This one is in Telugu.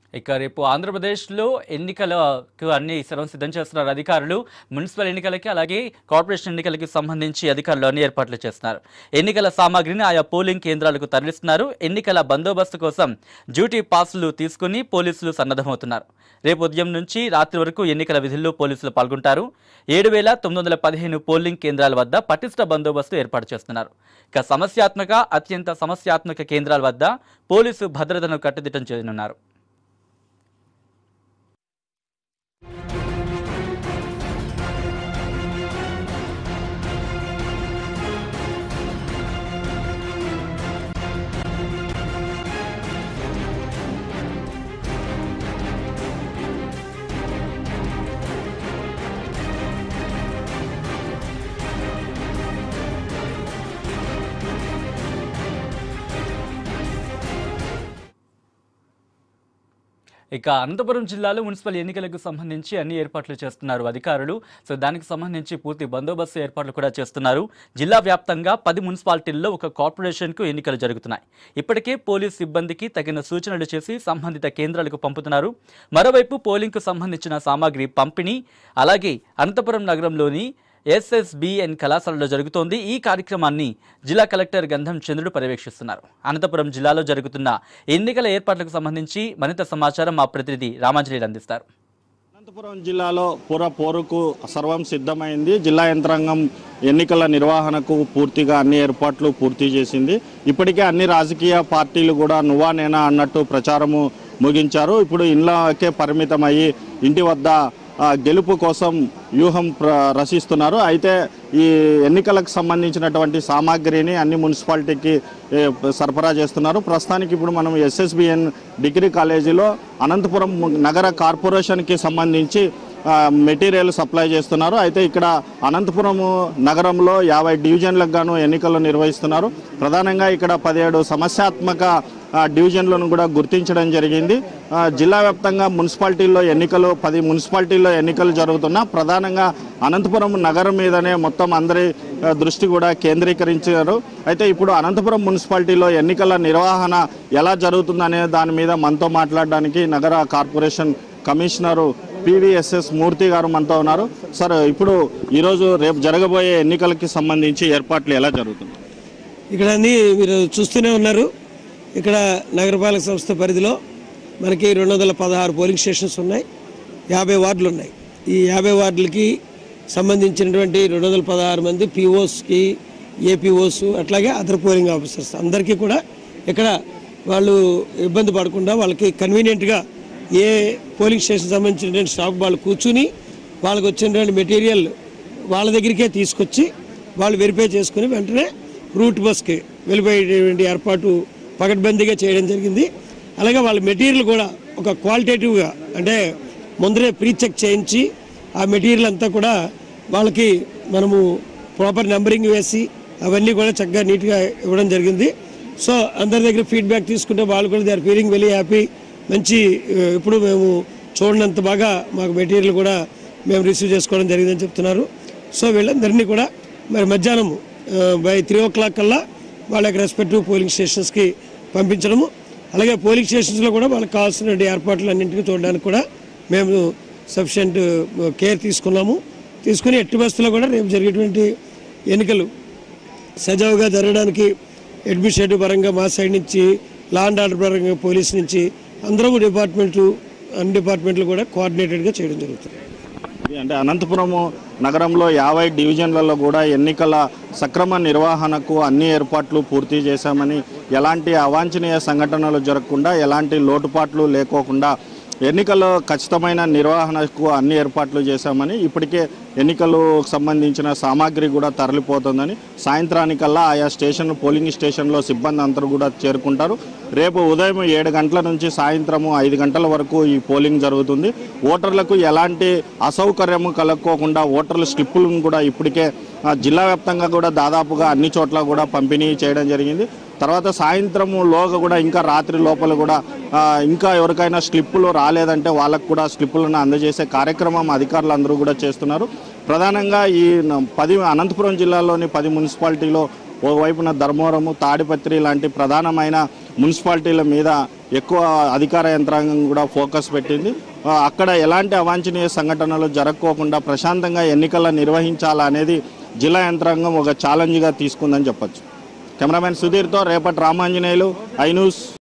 ఇక రేపు ఆంధ్రప్రదేశ్లో ఎన్నికలకు అన్ని సర్వం సిద్ధం చేస్తున్నారు అధికారులు మున్సిపల్ ఎన్నికలకి అలాగే కార్పొరేషన్ ఎన్నికలకి సంబంధించి అధికారులు అన్ని ఏర్పాట్లు చేస్తున్నారు ఎన్నికల సామాగ్రిని ఆయా పోలింగ్ కేంద్రాలకు తరలిస్తున్నారు ఎన్నికల బందోబస్తు కోసం డ్యూటీ పాసులు తీసుకుని పోలీసులు సన్నద్ధమవుతున్నారు రేపు ఉదయం నుంచి రాత్రి వరకు ఎన్నికల విధుల్లో పోలీసులు పాల్గొంటారు ఏడు వేల తొమ్మిది వందల పదిహేను పోలింగ్ కేంద్రాల వద్ద పటిష్ట బందోబస్తు ఏర్పాటు చేస్తున్నారు ఇక సమస్యాత్మక అత్యంత సమస్యాత్మక కేంద్రాల వద్ద పోలీసు భద్రతను కట్టుదిట్టం చేయనున్నారు ఇక అనంతపురం జిల్లాలో మున్సిపల్ ఎన్నికలకు సంబంధించి అన్ని ఏర్పాట్లు చేస్తున్నారు అధికారులు సో దానికి సంబంధించి పూర్తి బందోబస్తు ఏర్పాట్లు కూడా చేస్తున్నారు జిల్లా వ్యాప్తంగా పది మున్సిపాలిటీల్లో ఒక కార్పొరేషన్కు ఎన్నికలు జరుగుతున్నాయి ఇప్పటికే పోలీస్ సిబ్బందికి తగిన సూచనలు చేసి సంబంధిత కేంద్రాలకు పంపుతున్నారు మరోవైపు పోలింగ్కు సంబంధించిన సామాగ్రి పంపిణీ అలాగే అనంతపురం నగరంలోని ఎస్ఎస్బిఎన్ కళాశాలలో జరుగుతోంది ఈ కార్యక్రమాన్ని జిల్లా కలెక్టర్ గంధం చంద్రుడు పర్యవేక్షిస్తున్నారు అనంతపురం జిల్లాలో జరుగుతున్న ఎన్నికల ఏర్పాట్లకు సంబంధించి మరింత సమాచారం మా ప్రతినిధి రామాంజలి అందిస్తారు అనంతపురం జిల్లాలో పుర పోరుకు సర్వం సిద్ధమైంది జిల్లా యంత్రాంగం ఎన్నికల నిర్వహణకు పూర్తిగా అన్ని ఏర్పాట్లు పూర్తి చేసింది ఇప్పటికే అన్ని రాజకీయ పార్టీలు కూడా నువ్వా నేనా అన్నట్టు ప్రచారము ముగించారు ఇప్పుడు ఇళ్ళకే పరిమితమయ్యి ఇంటి వద్ద ఆ, గెలుపు కోసం వ్యూహం ప్ర రచిస్తున్నారు అయితే ఈ ఎన్నికలకు సంబంధించినటువంటి సామాగ్రిని అన్ని మున్సిపాలిటీకి ఏ, సరఫరా చేస్తున్నారు ప్రస్తుతానికి ఇప్పుడు మనం ఎస్ఎస్బిఎన్ డిగ్రీ కాలేజీలో అనంతపురం నగర కార్పొరేషన్కి సంబంధించి ఆ, మెటీరియల్ సప్లై చేస్తున్నారు అయితే ఇక్కడ అనంతపురం నగరంలో యాభై డివిజన్లకు గాను ఎన్నికలు నిర్వహిస్తున్నారు ప్రధానంగా ఇక్కడ పదిహేడు సమస్యాత్మక ఆ, డివిజన్లను కూడా గుర్తించడం జరిగింది ఆ, జిల్లా వ్యాప్తంగా మున్సిపాలిటీల్లో ఎన్నికలు పది మున్సిపాలిటీల్లో ఎన్నికలు జరుగుతున్నా ప్రధానంగా అనంతపురం నగరం మీదనే మొత్తం అందరి ఆ, దృష్టి కూడా కేంద్రీకరించారు అయితే ఇప్పుడు అనంతపురం మున్సిపాలిటీలో ఎన్నికల నిర్వహణ ఎలా జరుగుతుందనే దాని మీద మనతో మాట్లాడడానికి నగర కార్పొరేషన్ కమిషనరు పివిఎస్ఎస్ మూర్తి గారు మనతో ఉన్నారు సార్ ఇప్పుడు ఈరోజు రేపు జరగబోయే ఎన్నికలకి సంబంధించి ఏర్పాట్లు ఎలా జరుగుతుంది ఇక్కడ అన్ని మీరు చూస్తూనే ఉన్నారు ఇక్కడ నగరపాలక సంస్థ పరిధిలో మనకి రెండు వందల పదహారు పోలింగ్ స్టేషన్స్ ఉన్నాయి యాభై వార్డులు ఉన్నాయి ఈ యాభై వార్డులకి సంబంధించినటువంటి రెండు వందల పదహారు మంది పిఓస్కి ఏపీఓస్ అట్లాగే అదర్ పోలింగ్ ఆఫీసర్స్ అందరికీ కూడా ఇక్కడ వాళ్ళు ఇబ్బంది పడకుండా వాళ్ళకి కన్వీనియంట్గా ఏ పోలింగ్ స్టేషన్ సంబంధించినటువంటి స్టాఫ్ వాళ్ళు కూర్చుని వాళ్ళకి వచ్చినటువంటి మెటీరియల్ వాళ్ళ దగ్గరికే తీసుకొచ్చి వాళ్ళు వెరిఫై చేసుకుని వెంటనే రూట్ బస్కి వెళ్ళిపోయేటువంటి ఏర్పాటు పకడ్బందీగా చేయడం జరిగింది అలాగే వాళ్ళ మెటీరియల్ కూడా ఒక క్వాలిటేటివ్గా అంటే ముందరే ప్రీ చెక్ చేయించి ఆ మెటీరియల్ అంతా కూడా వాళ్ళకి మనము ప్రాపర్ నెంబరింగ్ వేసి అవన్నీ కూడా చక్కగా నీట్గా ఇవ్వడం జరిగింది సో అందరి దగ్గర ఫీడ్బ్యాక్ తీసుకుంటే వాళ్ళు కూడా they are feeling very happy మంచి ఆ, ఇప్పుడు మేము చూడనంత బాగా మాకు మెటీరియల్ కూడా మేము రిసీవ్ చేసుకోవడం జరిగిందని చెప్తున్నారు సో వీళ్ళందరినీ కూడా మరి మధ్యాహ్నం బై త్రీ ఓ క్లాక్ కల్లా వాళ్ళ యొక్క రెస్పెక్టివ్ పోలింగ్ స్టేషన్స్కి పంపించడము అలాగే పోలింగ్ స్టేషన్స్లో కూడా వాళ్ళకి కావాల్సిన ఏర్పాట్లు అన్నింటినీ చూడడానికి కూడా మేము సఫిషియంట్ కేర్ తీసుకున్నాము తీసుకుని ఎట్టి బస్సులో కూడా రేపు జరిగేటువంటి ఎన్నికలు సజావుగా జరగడానికి అడ్మినిస్ట్రేటివ్ పరంగా మా సైడ్ నుంచి లా అండ్ ఆర్డర్ పరంగా పోలీస్ నుంచి అందరూ డిపార్ట్మెంట్లు అన్ని డిపార్ట్మెంట్లు కూడా కోఆర్డినేటెడ్గా చేయడం జరుగుతుంది ఇది అంటే అనంతపురము నగరంలో యాభై డివిజన్లలో కూడా ఎన్నికల సక్రమ నిర్వహణకు అన్ని ఏర్పాట్లు పూర్తి చేశామని ఎలాంటి అవాంఛనీయ సంఘటనలు జరగకుండా ఎలాంటి లోటుపాట్లు లేకోకుండా ఎన్నికల్లో ఖచ్చితమైన నిర్వహణకు అన్ని ఏర్పాట్లు చేశామని ఇప్పటికే ఎన్నికలకు సంబంధించిన సామాగ్రి కూడా తరలిపోతుందని సాయంత్రానికల్లా ఆయా స్టేషన్ పోలింగ్ స్టేషన్లో సిబ్బంది అందరూ కూడా చేరుకుంటారు రేపు ఉదయం ఏడు గంటల నుంచి సాయంత్రము ఐదు గంటల వరకు ఈ పోలింగ్ జరుగుతుంది ఓటర్లకు ఎలాంటి అసౌకర్యము కలక్కోకుండా ఓటర్ల స్లిప్పులను కూడా ఇప్పటికే ఆ, జిల్లా వ్యాప్తంగా కూడా దాదాపుగా అన్ని చోట్ల కూడా పంపిణీ చేయడం జరిగింది తర్వాత సాయంత్రం లోగా కూడా ఇంకా రాత్రి లోపల కూడా ఆ, ఇంకా ఎవరికైనా స్లిప్పులు రాలేదంటే వాళ్ళకు కూడా స్లిప్పులను అందజేసే కార్యక్రమం అధికారులు అందరూ కూడా చేస్తున్నారు ప్రధానంగా ఈ న- పది అనంతపురం జిల్లాలోని పది మున్సిపాలిటీలో ఓవైపున ధర్మవరము తాడిపత్రి లాంటి ప్రధానమైన మున్సిపాలిటీల మీద ఎక్కువ అధికార యంత్రాంగం కూడా ఫోకస్ పెట్టింది ఆ, అక్కడ ఎలాంటి అవాంఛనీయ సంఘటనలు జరగకోకుండా ప్రశాంతంగా ఎన్నికల నిర్వహించాలనేది జిల్లా యంత్రాంగం ఒక ఛాలెంజ్గా తీసుకుందని చెప్పొచ్చు కెమెరామెన్ సుధీర్తో రేపటి రామాంజనేయులు ఐ న్యూస్